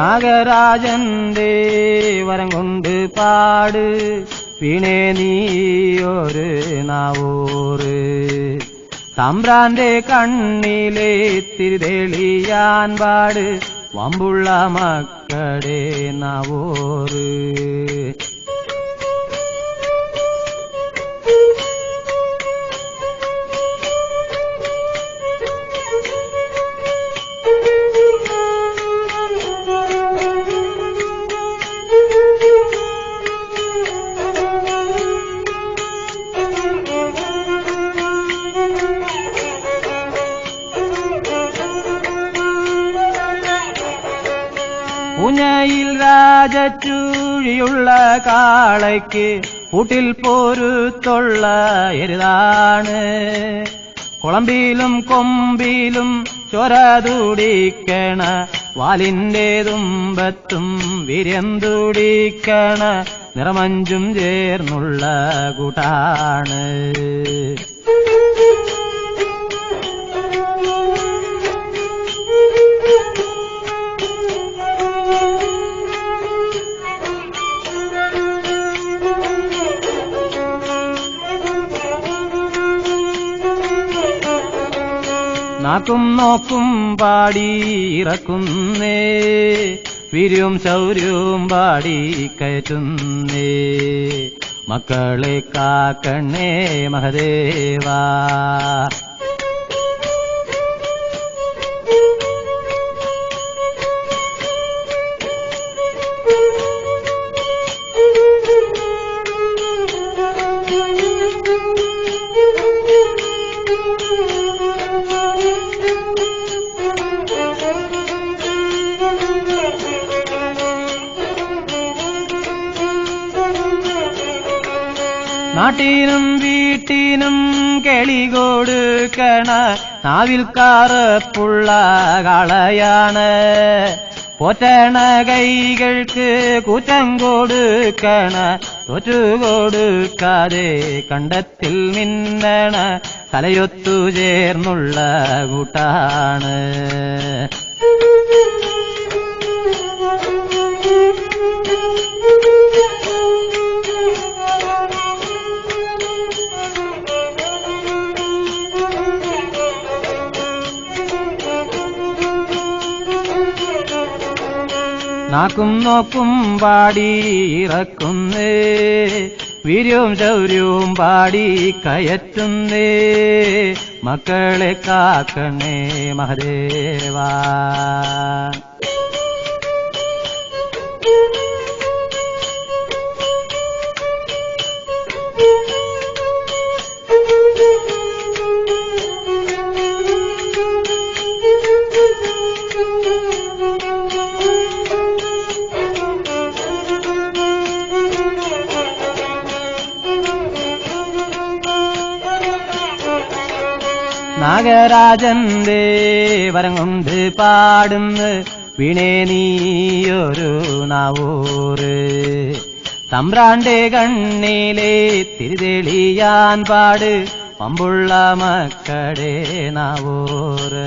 നാഗരാജന്റെ വരം കൊണ്ട് പാട് വീണേ നീയൊരു നാവൂറ് തമ്പ്രാന്റെ കണ്ണിലെ തിരിതെളിയാൻ പാട് വമ്പുള്ള മക്കളെ നാവൂറ് പുഞ്ഞയിൽ രാജച്ചൂഴിയുള്ള കാളയ്ക്ക് കൂട്ടിൽ പോരുത്തുള്ള എരുതാണ് കുളമ്പിലും കൊമ്പിലും ചൊര തുടിക്കണ വാലിന്റെ തുമ്പത്തും വീര്യം തുടിക്കണ നിറമഞ്ചും ചേർന്നുള്ള കൂട്ടാണ് നാക്കും നോക്കും പാടി ഇറക്കുന്നേ വീര്യവും ശൗര്യവും പാടി കയറ്റുന്നേ മക്കളെ കാക്കണ്ണേ മഹദേവാ നാട്ടിനും വീട്ടിനും കെളി കൊടുക്കണ നാവിൽ കാറപ്പുള്ള കളയാണ് പോറ്റണ കൈകൾക്ക് കൂറ്റം കൊടുക്കണ തോറ്റു കൊടുക്കാതെ കണ്ടത്തിൽ മിന്നണ തലയൊത്തു ചേർന്നുള്ള കൂട്ടാണ് നാക്കും നോക്കും പാടി ഇറക്കുന്നേ വീര്യവും ശൗര്യവും പാടി കയറ്റുന്നേ മക്കളെ കാക്കണേ മഹദേവാ നാഗരാജന്റെ വരം കൊണ്ട് പാടുന്ന് വീണേ നീയൊരു നാവൂറ് തമ്പ്രാന്റെ കണ്ണിലെ തിരിതെളിയാൻ പാട് പമ്പുള്ള മക്കളെ നാവൂറ്